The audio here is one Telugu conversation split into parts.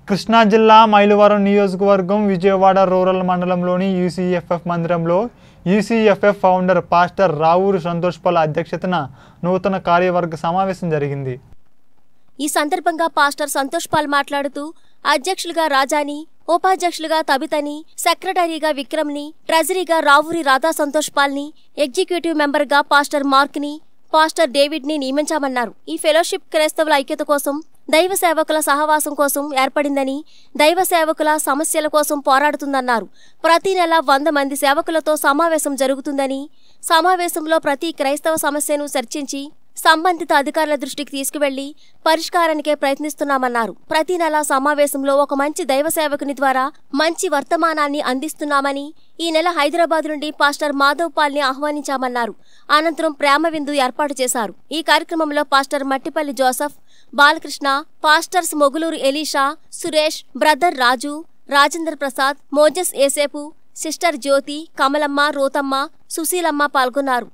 కృష్ణా జిల్లా మైలవరం నియోజకవర్గం విజయవాడ రూరల్ మండలంలోని యూసీఎఫ్ఎఫ్ మందిరంలో UCFF founder pastor Ravuru Santhosh Paul అధ్యక్షతన నూతన కార్యవర్గ సమావేశం జరిగింది ఈ సందర్భంగా పాస్టర్ సంతోష్ పాల్ మాట్లాడుతూ అధ్యక్షులుగా రాజాని ఉపాధ్యక్షులుగా తబితని సెక్రటరీగా విక్రమ్ని ట్రెజరీగా రావూరి రాధా సంతోష్ పాల్ని ఎగ్జిక్యూటివ్ మెంబర్గా పాస్టర్ మార్క్ని పాస్టర్ డేవిడ్ని నియమించామన్నారు ఈ ఫెలోషిప్ క్రైస్తవుల ఐక్యత కోసం దైవ సేవకుల సహవాసం కోసం ఏర్పడిందని దైవ సేవకుల సమస్యల కోసం పోరాడుతుందన్నారు ప్రతి నెల వంద మంది సేవకులతో సమావేశం జరుగుతుందని సమావేశంలో ప్రతి క్రైస్తవ సమస్యను చర్చించి సంబంధిత అధికారుల దృష్టికి తీసుకువెళ్లి పరిష్కారానికే ప్రయత్నిస్తున్నామన్నారు ప్రతి నెల సమావేశంలో ఒక మంచి దైవ సేవకుని ద్వారా మంచి వర్తమానాన్ని అందిస్తున్నామని ఈ నెల హైదరాబాద్ నుండి పాస్టర్ మాధవ్ పాల్ని ఆహ్వానించామన్నారు అనంతరం ప్రేమ విందు ఏర్పాటు చేశారు ఈ కార్యక్రమంలో pastor Mattipalli Joseph Balakrishna pastors Moguluru Elisha Suresh brother Raju Rajendra Prasad Moses Esepu sister Jyothi Kamalamma Rothamma Susheelamma పాల్గొన్నారు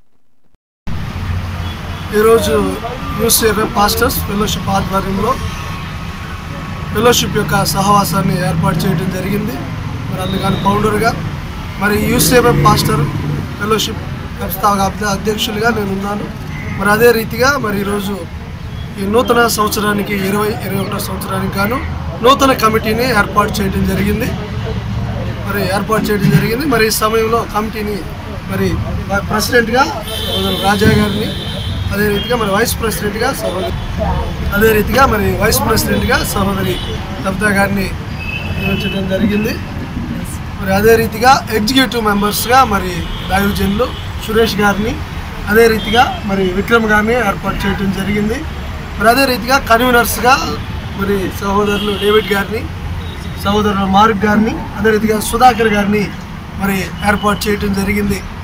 ఈరోజు యూసీఎఫ్ఎం పాస్టర్స్ ఫెలోషిప్ ఆధ్వర్యంలో ఫెలోషిప్ యొక్క సహవాసాన్ని ఏర్పాటు చేయడం జరిగింది మరి అందుకని ఫౌండర్గా మరి యూసీఎఫ్ఎం పాస్టర్ ఫెలోషిప్ వ్యవస్థాపక అధ్య- అధ్యక్షులుగా నేను ఉన్నాను మరి అదే రీతిగా మరి ఈరోజు ఈ నూతన సంవత్సరానికి ఇరవై ఇరవై ఒకటో సంవత్సరానికి గాను నూతన కమిటీని ఏర్పాటు చేయడం జరిగింది మరి ఏర్పాటు చేయడం జరిగింది మరి ఈ సమయంలో కమిటీని మరి ప్రెసిడెంట్గా సోదరు రాజా గారిని అదే రీతిగా మరి వైస్ ప్రెసిడెంట్గా సహోదరి అదే రీతిగా మరి వైస్ ప్రెసిడెంట్గా సహోదరి కవిత గారిని నియమించడం జరిగింది మరి అదే రీతిగా ఎగ్జిక్యూటివ్ మెంబర్స్గా మరి దైవజనులు సురేష్ గారిని అదే రీతిగా మరి విక్రమ్ గారిని ఏర్పాటు చేయడం జరిగింది మరి అదే రీతిగా కన్వీనర్స్గా మరి సహోదరులు డేవిడ్ గారిని సహోదరులు మార్క్ గారిని అదే రీతిగా సుధాకర్ గారిని మరి ఏర్పాటు చేయడం జరిగింది